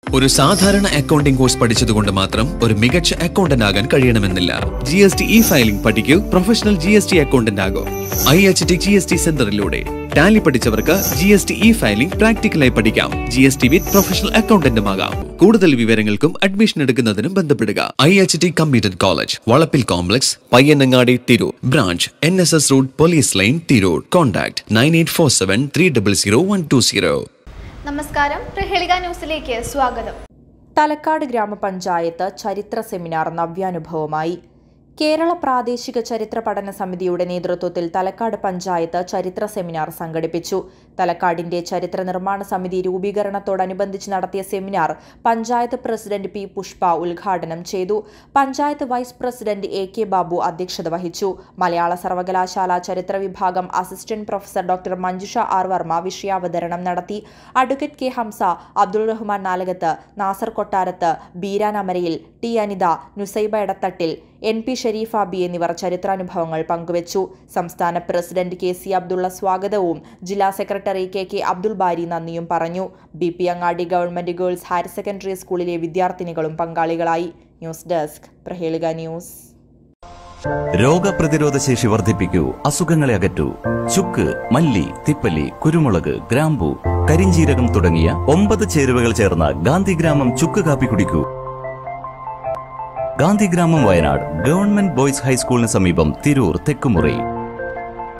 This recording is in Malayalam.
ഒരു സാധാരണ അക്കൗണ്ടിംഗ് കോഴ്സ് പഠിച്ചതുകൊണ്ട് മാത്രം ഒരു മികച്ച അക്കൗണ്ടന്റ് ആകാൻ കഴിയണമെന്നില്ല G S T E filing പഠിക്കൂ professional G S T accountant ആകൂ I H T G S T സെന്ററിലൂടെ ടാലി പഠിച്ചവർക്ക് G S T E filing പ്രാക്ടിക്കലായി പഠിക്കാം ജി എസ് ടി വിത്ത് പ്രൊഫഷണൽ അക്കൗണ്ടന്റുമാകാം കൂടുതൽ വിവരങ്ങൾക്കും അഡ്മിഷൻ എടുക്കുന്നതിനും ബന്ധപ്പെടുക I H T computer college വളപ്പിൽ complex Payyanangadi Tirur branch N S S road police line Tirur contact nine eight four seven three double zero one two zero നമസ്കാരം പ്രഹേളിക ന്യൂസിലേക്ക് സ്വാഗതം തലക്കാട് ഗ്രാമപഞ്ചായത്ത് ചരിത്ര സെമിനാർ നവ്യാനുഭവമായി കേരള പ്രാദേശിക ചരിത്ര പഠന സമിതിയുടെ നേതൃത്വത്തിൽ തലക്കാട് പഞ്ചായത്ത് ചരിത്ര സെമിനാർ സംഘടിപ്പിച്ചു തലക്കാടിന്റെ ചരിത്ര നിർമ്മാണ സമിതി രൂപീകരണത്തോടനുബന്ധിച്ച് നടത്തിയ seminar panchayat president P Pushpa ഉദ്ഘാടനം ചെയ്തു panchayat vice president A K Babu അധ്യക്ഷത വഹിച്ചു മലയാള സർവകലാശാല ചരിത്ര വിഭാഗം assistant professor doctor Manjusha R Varma വിഷയാവതരണം നടത്തി അഡ്വക്കേറ്റ് കെ ഹംസ അബ്ദുൾ റഹ്മാൻ നാലകത്ത് നാസർ കൊട്ടാരത്ത് ബീരാൻ അമരയിൽ ടി അനിത നുസൈബ എടത്തട്ടിൽ എൻ പി ഷരീഫ ബി എന്നിവർ ചരിത്രാനുഭവങ്ങൾ പങ്കുവച്ചു സംസ്ഥാന പ്രസിഡന്റ് കെ സി അബ്ദുള്ള സ്വാഗതവും ജില്ലാ secretary K K Abdul Bari നന്ദിയും പറഞ്ഞു B P Angadi government girls higher secondary സ്കൂളിലെ വിദ്യാർത്ഥിനികളും പങ്കാളികളായി ന്യൂസ് ഡെസ്ക് പ്രഹേളിക ന്യൂസ് രോഗപ്രതിരോധ ശേഷി വർദ്ധിപ്പിക്കൂ അസുഖങ്ങളെ അകറ്റൂ ചുക്ക് മല്ലി തിപ്പല്ലി കുരുമുളക് ഗ്രാമ്പു കരിഞ്ചീരകം തുടങ്ങിയ ഒമ്പത് ചേരുവകൾ ചേർന്ന ഗാന്ധിഗ്രാമം ചുക്ക് കാപ്പി കുടിക്കൂ ഗാന്ധിഗ്രാമം വയനാട് ഗവൺമെന്റ് ബോയ്സ് ഹൈസ്കൂളിന് സമീപം തിരൂർ തെക്കുമുറി